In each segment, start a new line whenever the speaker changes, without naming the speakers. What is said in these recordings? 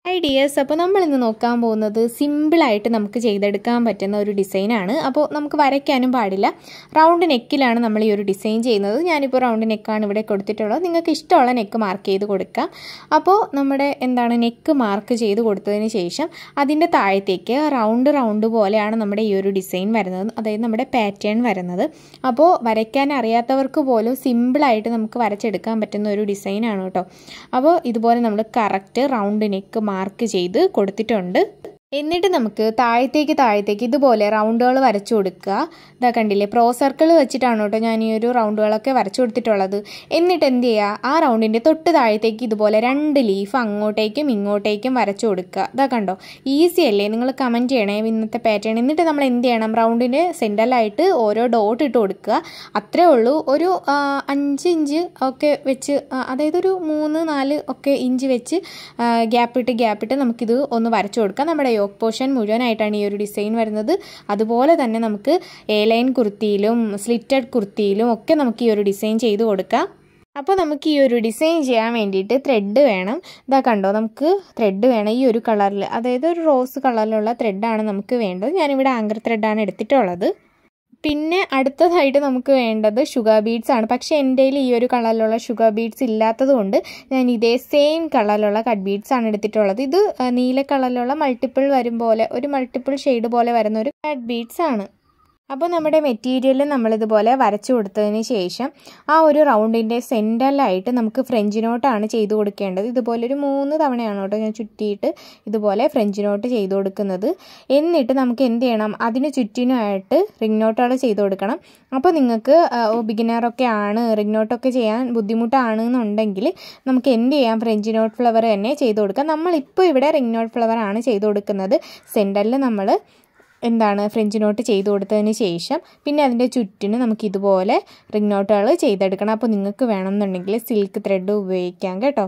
ideas അപ്പോൾ നമ്മൾ ഇന്ന് നോക്കാൻ പോകുന്നത് സിമ്പിളായിട്ട് നമുക്ക് ചെയ്തെടുക്കാൻ പറ്റുന്ന ഒരു ഡിസൈനാണ് അപ്പോൾ നമുക്ക് വരയ്ക്കാനും പാടില്ല റൗണ്ട് നെക്കിലാണ് നമ്മൾ ഈ ഒരു ഡിസൈൻ ചെയ്യുന്നത് ഞാനിപ്പോൾ റൗണ്ട് നെക്കാണ് ഇവിടെ കൊടുത്തിട്ടുള്ളത് നിങ്ങൾക്ക് ഇഷ്ടമുള്ള നെക്ക് മാർക്ക് ചെയ്ത് കൊടുക്കാം അപ്പോൾ നമ്മുടെ എന്താണ് നെക്ക് മാർക്ക് ചെയ്ത് കൊടുത്തതിന് ശേഷം അതിൻ്റെ താഴത്തേക്ക് റൗണ്ട് റൗണ്ട് പോലെയാണ് നമ്മുടെ ഈ ഒരു ഡിസൈൻ വരുന്നത് അതായത് നമ്മുടെ പാറ്റേൺ വരുന്നത് അപ്പോൾ വരയ്ക്കാൻ അറിയാത്തവർക്ക് പോലും സിമ്പിളായിട്ട് നമുക്ക് വരച്ചെടുക്കാൻ പറ്റുന്ന ഒരു ഡിസൈനാണ് കേട്ടോ അപ്പോൾ ഇതുപോലെ നമ്മൾ കറക്റ്റ് റൗണ്ട് നെക്ക് മാർക്ക് ചെയ്ത് കൊടുത്തിട്ടുണ്ട് എന്നിട്ട് നമുക്ക് താഴത്തേക്ക് താഴത്തേക്ക് ഇതുപോലെ റൗണ്ടുകൾ വരച്ചു കൊടുക്കുക ഇതാ കണ്ടില്ലേ പ്രോ സർക്കിൾ വെച്ചിട്ടാണ് കേട്ടോ ഞാൻ ഈ ഒരു റൗണ്ടുകളൊക്കെ വരച്ചു കൊടുത്തിട്ടുള്ളത് എന്നിട്ട് എന്ത് ചെയ്യുക ആ റൗണ്ടിൻ്റെ തൊട്ട് താഴത്തേക്ക് ഇതുപോലെ രണ്ട് ലീഫ് അങ്ങോട്ടേക്കും ഇങ്ങോട്ടേക്കും വരച്ചു കൊടുക്കുക ഇതാ കണ്ടോ ഈസി അല്ലേ നിങ്ങൾ കമൻറ്റ് ചെയ്യണേ ഇന്നത്തെ പാറ്റേൺ എന്നിട്ട് നമ്മൾ എന്ത് ചെയ്യണം റൗണ്ടിൻ്റെ സെൻറ്ററിലായിട്ട് ഓരോ ഡോട്ട് ഇട്ട് കൊടുക്കുക അത്രേ ഉള്ളൂ ഒരു അഞ്ച് ഇഞ്ച് ഒക്കെ വെച്ച് അതായത് ഒരു മൂന്ന് നാല് ഒക്കെ ഇഞ്ച് വെച്ച് ഗ്യാപ്പ് ഇട്ട് ഗ്യാപ്പ് ഇട്ട് നമുക്കിത് ഒന്ന് വരച്ചു കൊടുക്കാം നമ്മുടെ യോക്ക് പോർഷൻ മുഴുവനായിട്ടാണ് ഈ ഒരു ഡിസൈൻ വരുന്നത് അതുപോലെ തന്നെ നമുക്ക് എ ലൈൻ കുർത്തിയിലും സ്ലിറ്റഡ് കുർത്തിയിലും ഒക്കെ നമുക്ക് ഈ ഒരു ഡിസൈൻ ചെയ്ത് കൊടുക്കാം അപ്പോൾ നമുക്ക് ഈ ഒരു ഡിസൈൻ ചെയ്യാൻ വേണ്ടിയിട്ട് ത്രെഡ് വേണം ഇതാ കണ്ടോ നമുക്ക് ത്രെഡ് വേണം ഈ ഒരു കളറിൽ അതായത് ഒരു റോസ് കളറിലുള്ള ത്രെഡാണ് നമുക്ക് വേണ്ടത് ഞാനിവിടെ ആങ്കർ ത്രെഡാണ് എടുത്തിട്ടുള്ളത് പിന്നെ അടുത്തതായിട്ട് നമുക്ക് വേണ്ടത് ഷുഗർ ബീഡ്സ് ആണ് പക്ഷേ എൻ്റെ ഈ ഒരു കളറിലുള്ള ഷുഗർ ബീഡ്സ് ഇല്ലാത്തത് കൊണ്ട് ഞാൻ ഇതേ സെയിം കളറിലുള്ള കട്ട് ബീഡ്സ് ആണ് എടുത്തിട്ടുള്ളത് ഇത് നീല കളറിലുള്ള മൾട്ടിപ്പിൾ വരും പോലെ ഒരു മൾട്ടിപ്പിൾ ഷെയ്ഡ് പോലെ വരുന്ന ഒരു കട്ട് ബീഡ്സ് ആണ് അപ്പോൾ നമ്മുടെ മെറ്റീരിയൽ നമ്മളിതുപോലെ വരച്ചു കൊടുത്തതിന് ശേഷം ആ ഒരു റൗണ്ടിൻ്റെ സെൻറ്ററിലായിട്ട് നമുക്ക് ഫ്രഞ്ച് നോട്ടാണ് ചെയ്ത് കൊടുക്കേണ്ടത് ഇതുപോലെ ഒരു മൂന്ന് തവണയാണ് കേട്ടോ ഞാൻ ചുറ്റിയിട്ട് ഇതുപോലെ ഫ്രഞ്ച് നോട്ട് ചെയ്ത് കൊടുക്കുന്നത് എന്നിട്ട് നമുക്ക് എന്ത് ചെയ്യണം അതിന് ചുറ്റിനുമായിട്ട് റിംഗ് നോട്ടുകൾ ചെയ്ത് കൊടുക്കണം അപ്പോൾ നിങ്ങൾക്ക് ബിഗിനറൊക്കെ ആണ് റിംഗ് നോട്ടൊക്കെ ചെയ്യാൻ ബുദ്ധിമുട്ടാണ് എന്നുണ്ടെങ്കിൽ നമുക്ക് എന്ത് ചെയ്യാം ഫ്രഞ്ച് നോട്ട് ഫ്ലവർ തന്നെ ചെയ്ത് കൊടുക്കാം നമ്മളിപ്പോൾ ഇവിടെ റിംഗ് നോട്ട് ഫ്ലവർ ആണ് ചെയ്ത് കൊടുക്കുന്നത് സെൻറ്ററിൽ നമ്മൾ എന്താണ് ഫ്രഞ്ച് നോട്ട് ചെയ്ത് കൊടുത്തതിന് ശേഷം പിന്നെ അതിൻ്റെ ചുറ്റിന് നമുക്ക് ഇതുപോലെ റിംഗ് നോട്ടുകൾ ചെയ്തെടുക്കണം അപ്പോൾ നിങ്ങൾക്ക് വേണമെന്നുണ്ടെങ്കിൽ സിൽക്ക് ത്രെഡ് ഉപയോഗിക്കാം കേട്ടോ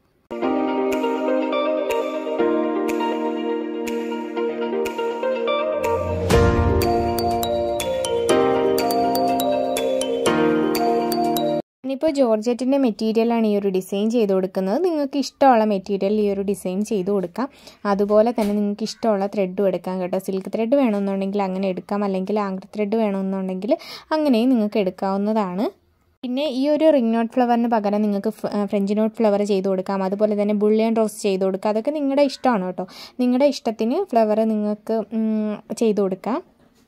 ഇനിയിപ്പോൾ ജോർജറ്റിൻ്റെ മെറ്റീരിയലാണ് ഈ ഒരു ഡിസൈൻ ചെയ്ത് കൊടുക്കുന്നത് നിങ്ങൾക്ക് ഇഷ്ടമുള്ള മെറ്റീരിയൽ ഈ ഒരു ഡിസൈൻ ചെയ്ത് കൊടുക്കാം അതുപോലെ തന്നെ നിങ്ങൾക്ക് ഇഷ്ടമുള്ള ത്രെഡും എടുക്കാം കേട്ടോ സിൽക്ക് ത്രെഡ് വേണമെന്നുണ്ടെങ്കിൽ അങ്ങനെ എടുക്കാം അല്ലെങ്കിൽ ആങ്കർ ത്രെഡ് വേണമെന്നുണ്ടെങ്കിൽ അങ്ങനെയും നിങ്ങൾക്ക് എടുക്കാവുന്നതാണ് പിന്നെ ഈ ഒരു റിംഗ് നോട്ട് ഫ്ലവറിന് പകരം നിങ്ങൾക്ക് ഫ്രഞ്ച് നോട്ട് ഫ്ലവർ ചെയ്ത് കൊടുക്കാം അതുപോലെ തന്നെ ബുള്ളിയൻ റോസ് ചെയ്ത് കൊടുക്കാം അതൊക്കെ നിങ്ങളുടെ ഇഷ്ടമാണ് കേട്ടോ നിങ്ങളുടെ ഇഷ്ടത്തിന് ഫ്ലവർ നിങ്ങൾക്ക് ചെയ്ത് കൊടുക്കാം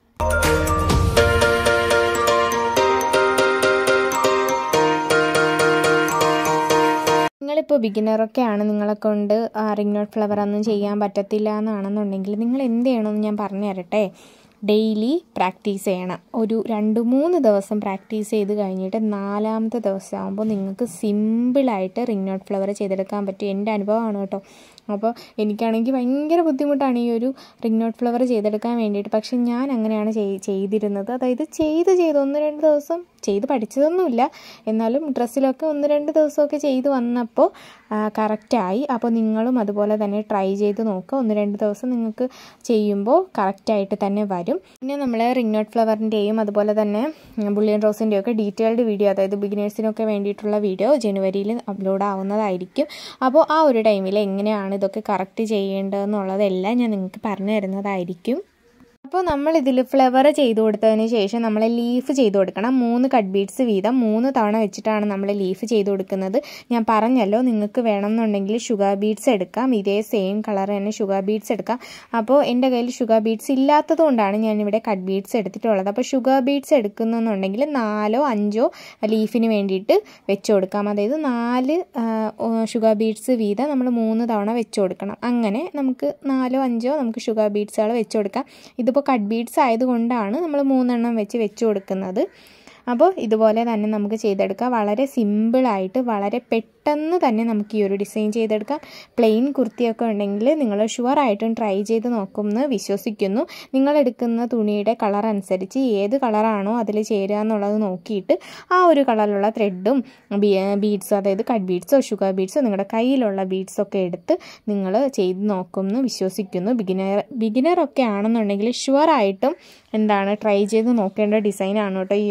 നിങ്ങളിപ്പോൾ ബിഗിനറൊക്കെ ആണ് നിങ്ങളെ കൊണ്ട് റിംഗ് നോട്ട് ഫ്ലവർ ഒന്നും ചെയ്യാൻ പറ്റത്തില്ല എന്നാണെന്നുണ്ടെങ്കിൽ നിങ്ങൾ എന്ത് ചെയ്യണമെന്ന് ഞാൻ പറഞ്ഞു തരട്ടെ ഡെയിലി പ്രാക്ടീസ് ചെയ്യണം ഒരു രണ്ട് മൂന്ന് ദിവസം പ്രാക്ടീസ് ചെയ്ത് കഴിഞ്ഞിട്ട് നാലാമത്തെ ദിവസം ആകുമ്പോൾ നിങ്ങൾക്ക് സിമ്പിളായിട്ട് റിംഗ് നോട്ട് ഫ്ലവർ ചെയ്തെടുക്കാൻ പറ്റും എൻ്റെ അനുഭവമാണ് കേട്ടോ അപ്പോൾ എനിക്കാണെങ്കിൽ ഭയങ്കര ബുദ്ധിമുട്ടാണ് ഈ ഒരു റിംഗ് നോട്ട് ഫ്ലവർ ചെയ്തെടുക്കാൻ വേണ്ടിയിട്ട് പക്ഷെ ഞാൻ അങ്ങനെയാണ് ചെയ്തിരുന്നത് അതായത് ചെയ്ത് ചെയ്ത് ഒന്ന് രണ്ട് ദിവസം ചെയ്ത് പഠിച്ചതൊന്നുമില്ല എന്നാലും ഡ്രസ്സിലൊക്കെ ഒന്ന് രണ്ട് ദിവസമൊക്കെ ചെയ്ത് വന്നപ്പോൾ കറക്റ്റായി അപ്പോൾ നിങ്ങളും അതുപോലെ തന്നെ ട്രൈ ചെയ്ത് നോക്കുക ഒന്ന് രണ്ട് ദിവസം നിങ്ങൾക്ക് ചെയ്യുമ്പോൾ കറക്റ്റായിട്ട് തന്നെ വരും പിന്നെ നമ്മൾ റിംഗ് നോട്ട് ഫ്ലവറിൻ്റെയും അതുപോലെ തന്നെ ബുള്ളിയൻ റോസിൻ്റെയും ഒക്കെ ഡീറ്റെയിൽഡ് വീഡിയോ അതായത് ബിഗിനേഴ്സിനൊക്കെ വേണ്ടിയിട്ടുള്ള വീഡിയോ ജനുവരിയിൽ അപ്ലോഡ് ആവുന്നതായിരിക്കും അപ്പോൾ ആ ഒരു ടൈമിൽ എങ്ങനെയാണ് ഇതൊക്കെ കറക്റ്റ് ചെയ്യേണ്ടതെന്നുള്ളതെല്ലാം ഞാൻ നിങ്ങൾക്ക് പറഞ്ഞു തരുന്നതായിരിക്കും അപ്പോൾ നമ്മൾ ഇതിൽ ഫ്ലവർ ചെയ്ത് കൊടുത്തതിന് ശേഷം നമ്മൾ ലീഫ് ചെയ്ത് കൊടുക്കണം മൂന്ന് കട്ട് ബീഡ്സ് വീതം മൂന്ന് തവണ വെച്ചിട്ടാണ് നമ്മൾ ലീഫ് ചെയ്ത് കൊടുക്കുന്നത് ഞാൻ പറഞ്ഞല്ലോ നിങ്ങൾക്ക് വേണമെന്നുണ്ടെങ്കിൽ ഷുഗർ ബീഡ്സ് എടുക്കാം ഇതേ സെയിം കളർ തന്നെ ഷുഗർ ബീഡ്സ് എടുക്കാം അപ്പോൾ എൻ്റെ കയ്യിൽ ഷുഗർ ബീഡ്സ് ഇല്ലാത്തത് കൊണ്ടാണ് ഞാനിവിടെ കട്ട് ബീഡ്സ് എടുത്തിട്ടുള്ളത് അപ്പോൾ ഷുഗർ ബീഡ്സ് എടുക്കുന്നുണ്ടെങ്കിൽ നാലോ അഞ്ചോ ലീഫിന് വേണ്ടിയിട്ട് വെച്ച് കൊടുക്കാം അതായത് നാല് ഷുഗർ ബീഡ്സ് വീതം നമ്മൾ മൂന്ന് തവണ വെച്ച് കൊടുക്കണം അങ്ങനെ നമുക്ക് നാലോ അഞ്ചോ നമുക്ക് ഷുഗർ ബീഡ്സുകൾ വെച്ച് കൊടുക്കാം ഇത് ഇപ്പോൾ കട്ട് ബീഡ്സ് ആയതുകൊണ്ടാണ് നമ്മൾ മൂന്നെണ്ണം വെച്ച് വെച്ച് കൊടുക്കുന്നത് അപ്പോൾ ഇതുപോലെ തന്നെ നമുക്ക് ചെയ്തെടുക്കാം വളരെ സിമ്പിളായിട്ട് വളരെ പെട്ടെന്ന് തന്നെ നമുക്ക് ഈ ഒരു ഡിസൈൻ ചെയ്തെടുക്കാം പ്ലെയിൻ കുർത്തിയൊക്കെ ഉണ്ടെങ്കിൽ നിങ്ങൾ ഷുവറായിട്ടും ട്രൈ ചെയ്ത് നോക്കുമെന്ന് വിശ്വസിക്കുന്നു നിങ്ങൾ എടുക്കുന്ന തുണിയുടെ കളർ അനുസരിച്ച് ഏത് കളറാണോ അതിൽ ചേരുക എന്നുള്ളത് നോക്കിയിട്ട് ആ ഒരു കളറിലുള്ള ത്രെഡും ബീഡ്സും അതായത് കട്ട് ബീഡ്സോ ഷുഗർ ബീഡ്സോ നിങ്ങളുടെ കയ്യിലുള്ള ബീഡ്സൊക്കെ എടുത്ത് നിങ്ങൾ ചെയ്ത് നോക്കുമെന്ന് വിശ്വസിക്കുന്നു ബിഗിനർ ബിഗിനറൊക്കെ ആണെന്നുണ്ടെങ്കിൽ ഷുവറായിട്ടും എന്താണ് ട്രൈ ചെയ്ത് നോക്കേണ്ട ഡിസൈനാണ് കേട്ടോ ഈ ഒരു ഡിസൈൻ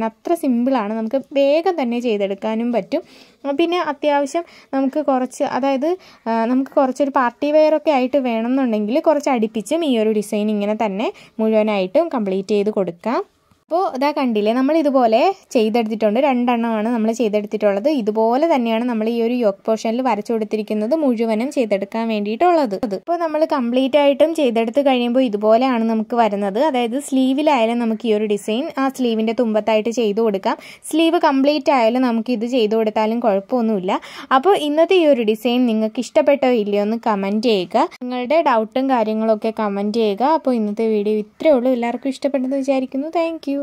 ചെയ്യാൻ അത്ര സിമ്പിളാണ് നമുക്ക് വേഗം തന്നെ ചെയ്തെടുക്കാനും പറ്റും പിന്നെ അത്യാവശ്യം നമുക്ക് കുറച്ച് അതായത് നമുക്ക് കുറച്ചൊരു പാർട്ടി വെയർ ഒക്കെ ആയിട്ട് വേണമെന്നുണ്ടെങ്കിൽ കുറച്ച് അടുപ്പിച്ചും ഈ ഒരു ഡിസൈൻ ഇങ്ങനെ തന്നെ മുഴുവനായിട്ടും കംപ്ലീറ്റ് ചെയ്ത് കൊടുക്കാം അപ്പോൾ ഇതാ കണ്ടില്ലേ നമ്മൾ ഇതുപോലെ ചെയ്തെടുത്തിട്ടുണ്ട് രണ്ടെണ്ണമാണ് നമ്മൾ ചെയ്തെടുത്തിട്ടുള്ളത് ഇതുപോലെ തന്നെയാണ് നമ്മൾ ഈ ഒരു യോക്ക് പോർഷനിൽ വരച്ചു കൊടുത്തിരിക്കുന്നത് മുഴുവനും ചെയ്തെടുക്കാൻ വേണ്ടിയിട്ടുള്ളത് അപ്പോൾ നമ്മൾ കംപ്ലീറ്റ് ആയിട്ടും ചെയ്തെടുത്ത് കഴിയുമ്പോൾ ഇതുപോലെയാണ് നമുക്ക് വരുന്നത് അതായത് സ്ലീവിലായാലും നമുക്ക് ഈ ഒരു ഡിസൈൻ ആ സ്ലീവിൻ്റെ തുമ്പത്തായിട്ട് ചെയ്തു കൊടുക്കാം സ്ലീവ് കംപ്ലീറ്റ് ആയാലും നമുക്ക് ഇത് ചെയ്തു കൊടുത്താലും കുഴപ്പമൊന്നുമില്ല അപ്പോൾ ഇന്നത്തെ ഈ ഒരു ഡിസൈൻ നിങ്ങൾക്ക് ഇഷ്ടപ്പെട്ടോ ഇല്ലയോ എന്ന് കമൻറ്റ് ചെയ്യുക നിങ്ങളുടെ ഡൗട്ടും കാര്യങ്ങളൊക്കെ കമൻറ്റ് ചെയ്യുക അപ്പോൾ ഇന്നത്തെ വീഡിയോ ഇത്രയേ ഉള്ളൂ എല്ലാവർക്കും ഇഷ്ടപ്പെട്ടെന്ന് വിചാരിക്കുന്നു താങ്ക്